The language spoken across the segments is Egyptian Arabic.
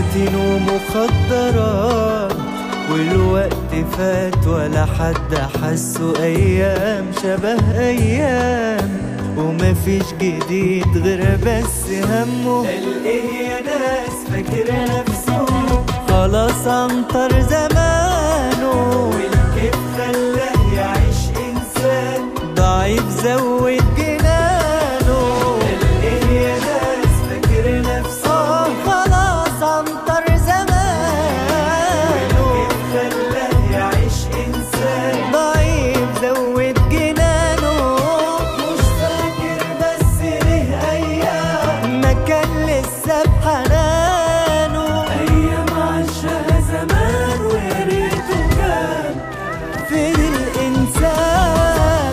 نيكوتين ومخدرات والوقت فات ولا حد حسه ايام شبه ايام ومفيش جديد غير بس همه قال ايه يا ناس فاكر نفسه خلاص عنطر زمانه والكيف خلاه يعيش انسان ضعيف زود جنانه قال ايه يا ناس فاكر نفسه خلاص عنطر زمانه والكيف خلاه يعيش انسان ضعيف زود جنانه مش فاكر بس ليه ايام ما كان لسه بحنانه ايام عاشها زمان ويا ريته كان فين الانسان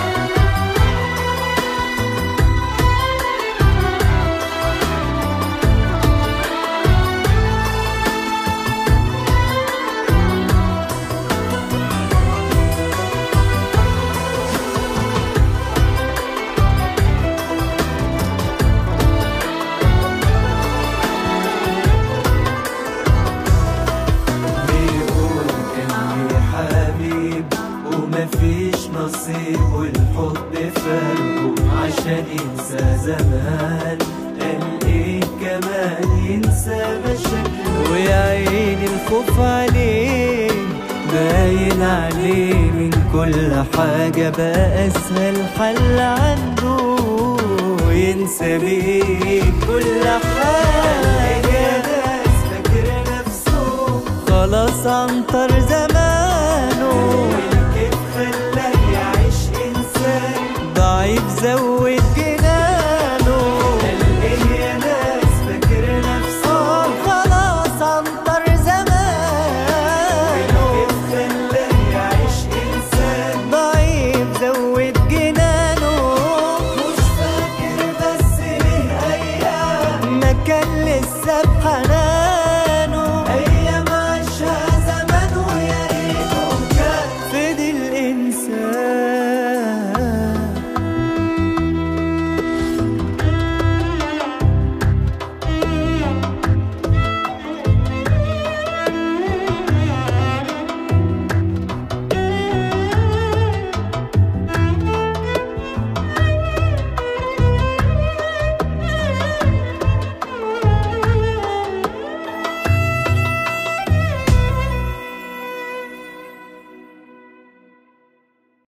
بيقول كان لي حبيب ومفيش نصيب والحب فرقه عشان ينسى زمان قال ايه كمان ينسى مشاكله ويا عيني الخوف عليه باين عليه من كل حاجة بقى أسهل حل عنده ينسى بيه كل حاجة يا ناس فاكر نفسه خلاص عنطر زمانه والكيف خلاه يعيش إنسان ضعيف زود جنانه قال إيه يا ناس فاكر نفسه خلاص عنطر زمانه والكيف خلاه يعيش إنسان ضعيف زود جنانه مش فاكر بس ليه أيام ما كان لسه بحنانه